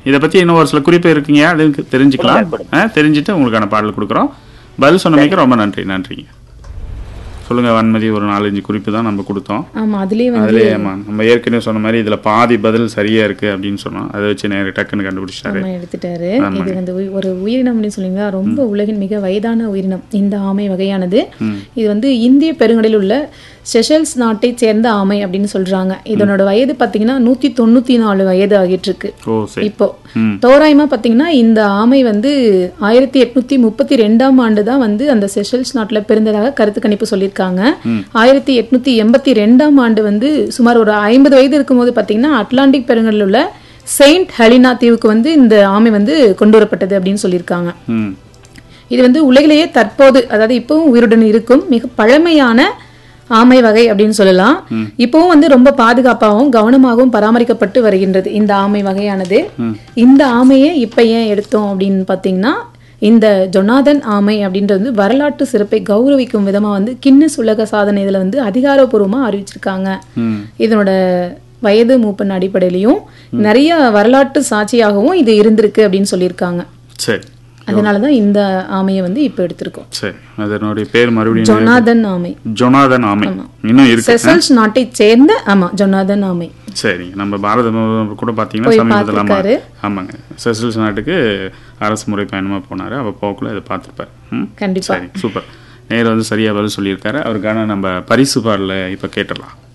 இதை பத்தி இன்னும் ஒரு சில குறிப்பு இருக்குங்க அது தெரிஞ்சுக்கலாம் கொடுங்க, ஆ, தெரிஞ்சுட்டு உங்களுக்கான பாடல் கொடுக்குறோம் பதில் சொன்னமைக்கு ரொம்ப நன்றி நன்றிங்க சொல்லுங்க வன்மதி ஒரு நாலஞ்சு குறிப்பு தான் நம்ம கொடுத்தோம் ஆமா அதுலயே வந்து அதுலயே ஆமா நம்ம ஏற்கனவே சொன்ன மாதிரி இதுல பாதி பதில் சரியா இருக்கு அப்படின்னு சொன்னோம் அதை வச்சு நேர டக்குன்னு கண்டுபிடிச்சிட்டாரு ஆமா எடுத்துட்டாரு இது வந்து உயி- ஒரு உயிரினம் அப்படின்னு சொல்லுவீங்களா ரொம்ப உலகின் மிக வயதான உயிரினம் இந்த ஆமை வகையானது இது வந்து இந்திய பெருங்கடலில் உள்ள செஷல்ஸ் நாட்டை சேர்ந்த ஆமை அப்படின்னு சொல்றாங்க இதனோட வயது பாத்தீங்கன்னா நூத்தி தொண்ணூத்தி நாலு வயது ஆகிட்டு இருக்கு ஓ சரி இப்போ ம். தோராயமா பாத்தீங்கன்னா இந்த ஆமை வந்து ஆயிரத்தி எட்நூத்தி முப்பத்தி ரெண்டாம் ஆண்டு தான் வந்து அந்த செஷல்ஸ் நாட்டுல பிறந்ததாக கருத்து கணிப்பு சொல்லியிருக்காங்க ஆயிரத்தி எட்நூத்தி எண்பத்தி ரெண்டாம் ஆண்டு வந்து சுமார் ஒரு ஐம்பது வயது இருக்கும்போது பாத்தீங்கன்னா அட்லாண்டிக் பெருங்கடலில் உள்ள செயின்ட் ஹெலினா தீவுக்கு வந்து இந்த ஆமை வந்து கொண்டு வரப்பட்டது அப்படின்னு சொல்லியிருக்காங்க ம் இது வந்து உலகிலேயே தற்போது அதாவது இப்பவும் உயிருடன் இருக்கும் மிக பழமையான ஆமை வகை அப்படின்னு சொல்லலாம் இப்பவும் வந்து ரொம்ப பாதுகாப்பாகவும் கவனமாகவும் பராமரிக்கப்பட்டு வருகின்றது இந்த ஆமை வகையானது இந்த ஆமையை இப்ப ஏன் எடுத்தோம் அப்படின்னு பாத்தீங்கன்னா இந்த ஜொனாதன் ஆமை அப்படின்றது வந்து வரலாற்று சிறப்பை கௌரவிக்கும் விதமா வந்து கின்னஸ் உலக சாதனை இதுல வந்து அதிகாரப்பூர்வமா அறிவிச்சிருக்காங்க ம் இதனோட வயது மூப்பின் அடிப்படையிலையும் நிறைய வரலாற்று சாட்சியாகவும் இது இருந்திருக்கு அப்படின்னு சொல்லியிருக்காங்க சரி அதனாலதான் இந்த ஆமையை வந்து இப்ப எடுத்திருக்கோம் சரி அதனுடைய பேர் மறுபடியும் ஜொனாதன் ஆமை ஜொனாதன் ஆமை இன்னும் இருக்கு செசல்ஸ் நாட்டை சேர்ந்த ஆமா ஜொனாதன் ஆமை சரி நம்ம பாரத பிரதமர் கூட பார்த்தீங்கன்னா போய் சமீபத்தில் ஆமா பார்த்திருக்காரு. ஆமாங்க செசல்ஸ் நாட்டுக்கு அரசு முறை பயணமா போனாரு அப்போ போக்குள்ள இதை பார்த்துருப்பாரு ம் கண்டிப்பா சரி சூப்பர் நேரில் வந்து சரியா பதில் சொல்லியிருக்காரு அவருக்கான நம்ம பரிசு பாடல இப்போ கேட்டுடலாம்